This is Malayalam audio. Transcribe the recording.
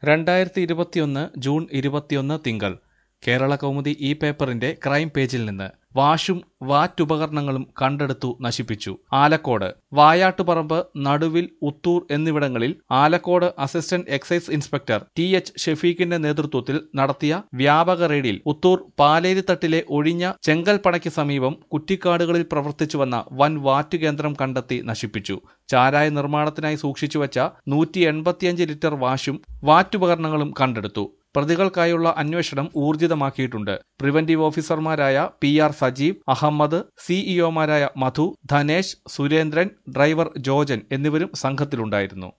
രണ്ടായിരത്തി ഇരുപത്തിയൊന്ന് ജൂൺ ഇരുപത്തിയൊന്ന് തിങ്കൾ കേരള കൗമുദി ഈ പേപ്പറിന്റെ ക്രൈം പേജിൽ നിന്ന് വാഷും വാറ്റുപകരണങ്ങളും കണ്ടെടുത്തു നശിപ്പിച്ചു ആലക്കോട് വായാട്ടുപറമ്പ് നടുവിൽ ഉത്തൂർ എന്നിവിടങ്ങളിൽ Alakode assistant excise inspector T H ഷെഫീഖിന്റെ നേതൃത്വത്തിൽ നടത്തിയ വ്യാപക റെയ്ഡിൽ ഉത്തൂർ പാലേരിത്തട്ടിലെ ഒഴിഞ്ഞ ചെങ്കൽപ്പടയ്ക്ക് സമീപം കുറ്റിക്കാടുകളിൽ പ്രവർത്തിച്ചു വന്ന വൻ വാറ്റ് കേന്ദ്രം കണ്ടെത്തി നശിപ്പിച്ചു ചാരായ നിർമ്മാണത്തിനായി സൂക്ഷിച്ചുവച്ച നൂറ്റി എൺപത്തിയഞ്ച് ലിറ്റർ വാഷും വാറ്റുപകരണങ്ങളും കണ്ടെടുത്തു പ്രതികൾക്കായുള്ള അന്വേഷണം ഊർജിതമാക്കിയിട്ടുണ്ട് പ്രിവന്റീവ് ഓഫീസർമാരായ പി ആർ സജീവ് അഹമ്മദ് സിഇഒമാരായ മധു ധനേഷ് സുരേന്ദ്രൻ ഡ്രൈവർ ജോജൻ എന്നിവരും സംഘത്തിലുണ്ടായിരുന്നു